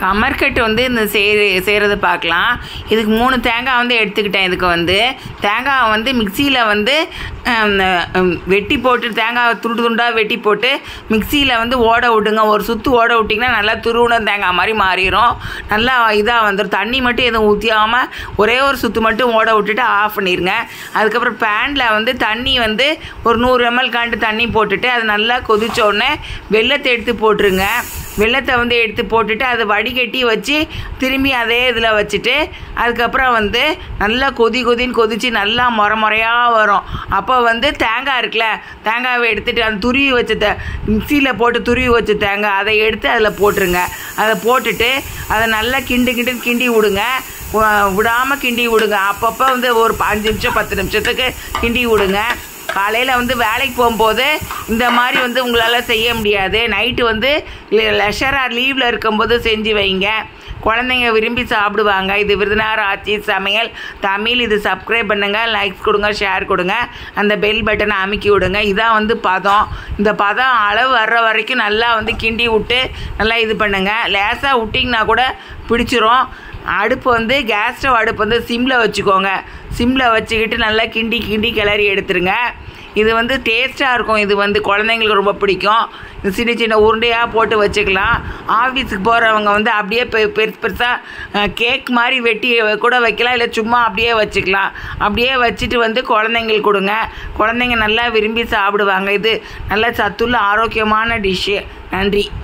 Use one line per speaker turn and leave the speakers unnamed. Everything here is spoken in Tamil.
கமர்கட்டு வந்து இந்த செய் செய்கிறத பார்க்கலாம் இதுக்கு மூணு தேங்காய் வந்து எடுத்துக்கிட்டேன் இதுக்கு வந்து தேங்காய் வந்து மிக்சியில் வந்து ஹம், ஹம், வெட்டி போட்டு தேங்காய் துண்டு துண்டாக வெட்டி போட்டு மிக்சியில் வந்து ஓட விட்டுங்க ஒரு சுற்று ஓட விட்டிங்கன்னா நல்லா துருவுன தேங்காய் மாதிரி மாறிடும் நல்லா இதாக வந்துடும் தண்ணி மட்டும் எதுவும் ஊற்றியாமல் ஒரே ஒரு சுற்று மட்டும் ஓட விட்டுட்டு ஆஃப் பண்ணிடுங்க அதுக்கப்புறம் பேனில் வந்து தண்ணி வந்து ஒரு நூறு எம்எல் காண்டு தண்ணி போட்டுட்டு அது நல்லா கொதிச்ச உடனே வெள்ளத்தை எடுத்து போட்டுருங்க வெள்ளத்தை வந்து எடுத்து போட்டுட்டு அதை வடிகட்டி வச்சு திரும்பி அதே இதில் வச்சுட்டு அதுக்கப்புறம் வந்து நல்லா கொதி கொதின்னு கொதித்து நல்லா முறை முறையாக வரும் அப்போ வந்து தேங்காய் இருக்குல்ல தேங்காவை எடுத்துட்டு அந்த துருவி வச்ச தே மிக்சியில் போட்டு துருவி வச்ச தேங்காய் அதை எடுத்து அதில் போட்டுருங்க அதை போட்டுட்டு அதை நல்லா கிண்டு கிண்டு கிண்டி விடுங்க விடாமல் கிண்டி விடுங்க அப்பப்போ வந்து ஒரு அஞ்சு நிமிஷம் பத்து நிமிஷத்துக்கு கிண்டி விடுங்க காலையில் வந்து வேலைக்கு போகும்போது இந்த மாதிரி வந்து உங்களால் செய்ய முடியாது நைட்டு வந்து லெஷராக லீவில் இருக்கும்போது செஞ்சு வைங்க குழந்தைங்க விரும்பி சாப்பிடுவாங்க இது விருதுநகர் ஆட்சி சமையல் தமிழ் இது சப்ஸ்கிரைப் பண்ணுங்கள் லைக்ஸ் கொடுங்க ஷேர் கொடுங்க அந்த பெல் பட்டனை அமுக்கி விடுங்க இதான் வந்து பதம் இந்த பதம் அளவு வர்ற வரைக்கும் நல்லா வந்து கிண்டி விட்டு நல்லா இது பண்ணுங்கள் லேசாக விட்டிங்கன்னா கூட பிடிச்சிரும் அடுப்பு வந்து கேஸ் ஸ்டவ் அடுப்பு வந்து சிம்மில் வச்சுக்கோங்க சிம்மில் வச்சுக்கிட்டு நல்லா கிண்டி கிண்டி கிளறி எடுத்துருங்க இது வந்து டேஸ்ட்டாக இருக்கும் இது வந்து குழந்தைங்களுக்கு ரொம்ப பிடிக்கும் இது சின்ன சின்ன உருண்டையாக போட்டு வச்சுக்கலாம் ஆஃபீஸுக்கு போகிறவங்க வந்து அப்படியே பெ பெருசு பெருசாக கேக் மாதிரி வெட்டி கூட வைக்கலாம் இல்லை சும்மா அப்படியே வச்சுக்கலாம் அப்படியே வச்சுட்டு வந்து குழந்தைங்களுக்கு கொடுங்க குழந்தைங்க நல்லா விரும்பி சாப்பிடுவாங்க இது நல்ல சத்துள்ள ஆரோக்கியமான டிஷ்ஷு நன்றி